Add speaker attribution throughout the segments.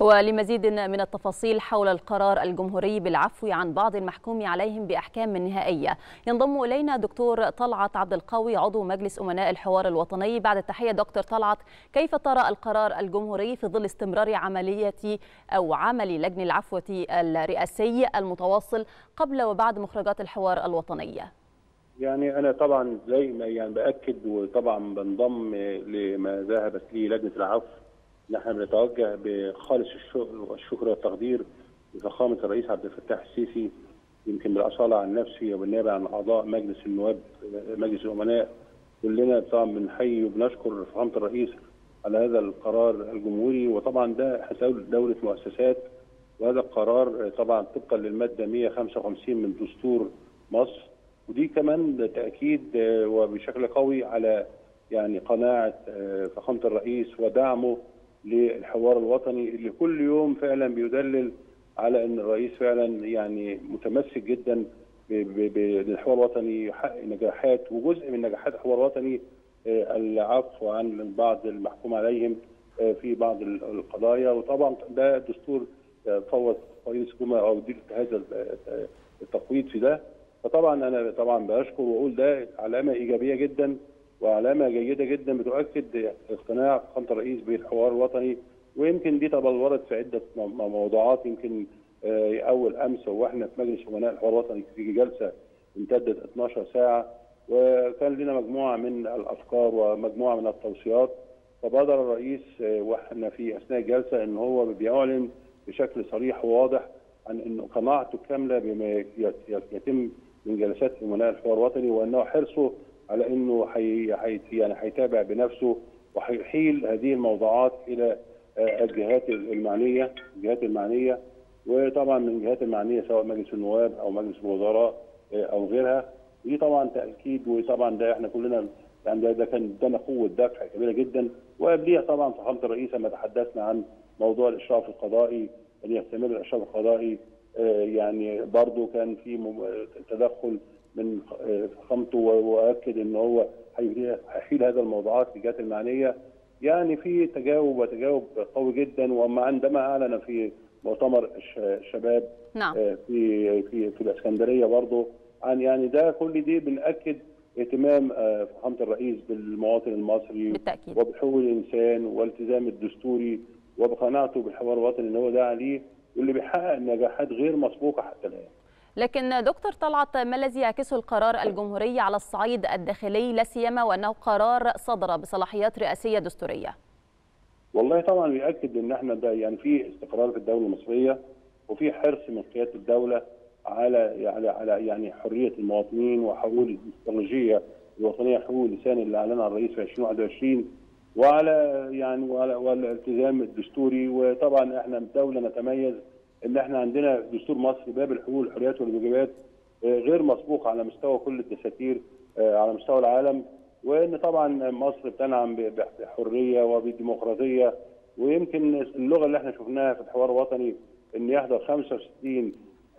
Speaker 1: ولمزيد من التفاصيل حول القرار الجمهوري بالعفو عن بعض المحكوم عليهم بأحكام نهائية ينضم إلينا دكتور طلعت عبد القوي عضو مجلس أمناء الحوار الوطني بعد التحية دكتور طلعت كيف ترى القرار الجمهوري في ظل استمرار عملية أو عمل لجنة العفو الرئاسي المتواصل قبل وبعد مخرجات الحوار الوطنية
Speaker 2: يعني انا طبعا زي ما يعني باكد وطبعا بنضم لما ذهبت لي لجنه العفو نحن بنتوجه بخالص الشكر والتقدير لفخامه الرئيس عبد الفتاح السيسي يمكن بالاصاله عن نفسي وبالنيابه عن اعضاء مجلس النواب مجلس الامناء كلنا طبعا بنحيي وبنشكر فخامه الرئيس على هذا القرار الجمهوري وطبعا ده دوله مؤسسات وهذا القرار طبعا طبقا للماده 155 من دستور مصر ودي كمان تاكيد وبشكل قوي على يعني قناعه فخامه الرئيس ودعمه للحوار الوطني اللي كل يوم فعلا بيدلل على ان الرئيس فعلا يعني متمسك جدا بالحوار الوطني يحقق نجاحات وجزء من نجاحات الحوار الوطني العفو عن بعض المحكوم عليهم في بعض القضايا وطبعا ده دستور فوض رئيس الحكومه او دي هذا التقويض في ده فطبعا انا طبعا بشكر واقول ده علامه ايجابيه جدا وعلامه جيده جدا بتؤكد اقتناع فخامه الرئيس بالحوار الوطني ويمكن دي تبلورت في عده موضوعات يمكن اول امس واحنا في مجلس امناء الحوار الوطني في جلسه امتدت 12 ساعه وكان لنا مجموعه من الافكار ومجموعه من التوصيات فبادر الرئيس واحنا في اثناء الجلسه ان هو بيعلن بشكل صريح وواضح عن انه قناعته الكامله بما يتم من جلسات امناء الحوار الوطني وانه حرصه على انه حي... حي... يعني هيتابع بنفسه وهيحيل هذه الموضوعات الى الجهات المعنيه الجهات المعنيه وطبعا من الجهات المعنيه سواء مجلس النواب او مجلس الوزراء او غيرها ودي طبعا تاكيد وطبعا ده احنا كلنا يعني ده, ده كان ادانا قوه دفع كبيره جدا وقبليها طبعا فخامه الرئيس لما تحدثنا عن موضوع الاشراف القضائي ان يستمر الاشراف القضائي يعني برضه كان في تدخل من فخامته واكد ان هو هيحيل هذا الموضوعات للجهات المعنيه يعني في تجاوب وتجاوب قوي جدا وما عندما اعلن في مؤتمر الشباب
Speaker 1: نعم.
Speaker 2: في في في الاسكندريه برضه عن يعني ده كل دي بناكد اهتمام فخامه الرئيس بالمواطن المصري
Speaker 1: بالتأكيد.
Speaker 2: وبحقوق الانسان والالتزام الدستوري وبقناعته بالحوار الوطني اللي هو داعي ليه واللي بيحقق نجاحات غير مسبوقه حتى الان.
Speaker 1: لكن دكتور طلعت ما الذي يعكسه القرار الجمهوري على الصعيد الداخلي لا سيما وانه قرار صدر بصلاحيات رئاسيه دستوريه؟
Speaker 2: والله طبعا بيأكد ان احنا ده يعني في استقرار في الدوله المصريه وفي حرص من قياده الدوله على على على يعني حريه المواطنين وحقوق الاستراتيجيه الوطنيه حقوق اللسان اللي اعلنها الرئيس في 2021 وعلى يعني وعلى والالتزام الدستوري وطبعا احنا دوله نتميز ان احنا عندنا دستور مصر باب الحقوق والحريات والواجبات غير مسبوق على مستوى كل الدساتير على مستوى العالم وان طبعا مصر بتنعم بحريه وبديمقراطيه ويمكن اللغه اللي احنا شفناها في الحوار الوطني ان يحضر 65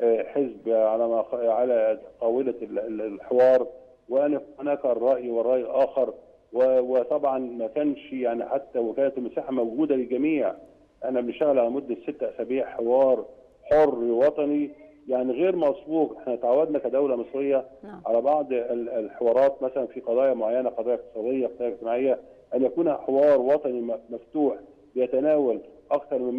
Speaker 2: حزب على ما على طاوله الحوار وان هناك الراي والراي الاخر وطبعا ما كانش يعني حتى وكاله المساحه موجوده للجميع احنا بنشتغل على مده ست اسابيع حوار حر وطني يعني غير مسبوق احنا تعودنا كدوله مصريه
Speaker 1: نعم.
Speaker 2: على بعض الحوارات مثلا في قضايا معينه قضايا اقتصاديه قضايا اجتماعيه ان يكون حوار وطني مفتوح بيتناول اكثر من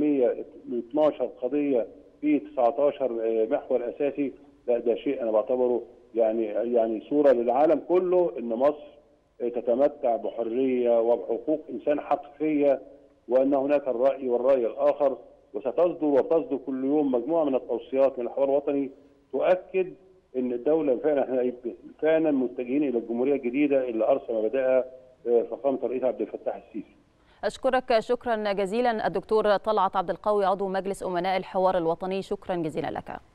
Speaker 2: 112 قضيه في 19 محور اساسي لا ده شيء انا بعتبره يعني يعني صوره للعالم كله ان مصر تتمتع بحريه وبحقوق انسان حقيقيه وان هناك الراي والراي الاخر وستصدر وتصدر كل يوم مجموعه من التوصيات من الحوار الوطني تؤكد ان الدوله فعلا احنا فعلا متجهين الى الجمهوريه الجديده اللي ارسم مبادئها فخامه الرئيس عبد الفتاح السيسي.
Speaker 1: اشكرك شكرا جزيلا الدكتور طلعت عبد القوي عضو مجلس امناء الحوار الوطني شكرا جزيلا لك.